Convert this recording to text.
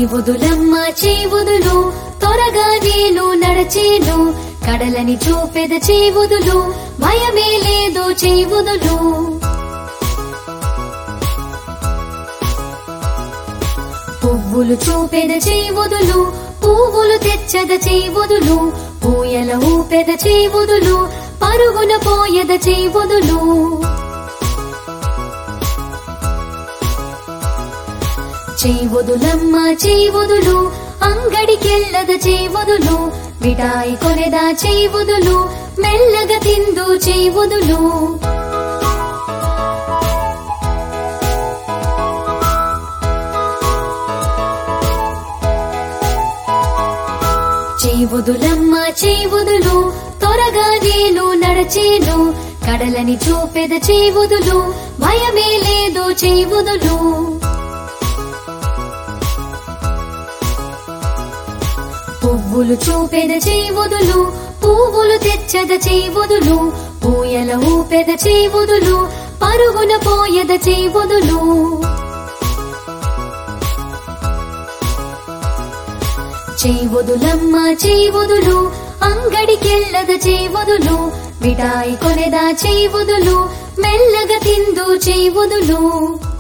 చేయవుదులమ్మ చేయవుదులు త్వరగా నేను నడచేను కడలని చూపెద చేయవుదులు భయమే లేదు చేయవుదులు పువ్వులు చూపెద చేయవుదులు పువ్వులు తెచ్చద చేయవుదులు పూయల ఊపెద చేయవుదులు పరుగున పోయద చేయవుదులు చేయవుదులమ్మ చేయవుదులు అంగడికెళ్ళద చేయవుదులు మిఠాయి కొನೆదా చేయవుదులు మెల్లగా తిందు చేయవుదులు చేయవుదులమ్మ చేయవుదులు త్వరగా నేను నడచేను కడలని చూపెద చేయవుదులు భయమే లేదు చేయవుదులు పువ్వులు చూపెద చేయవుదులు పువ్వులు తెచ్చద చేయవుదులు పూయల ఊపెద చేయవుదులు పరుగున పోయద చేయవుదులు చేయవుదులమ్మ చేయవుదులు అంగడికెళ్ళద చేయవుదులు మిఠాయి కొನೆదా చేయవుదులు మెల్లగా తిందు చేయవుదులు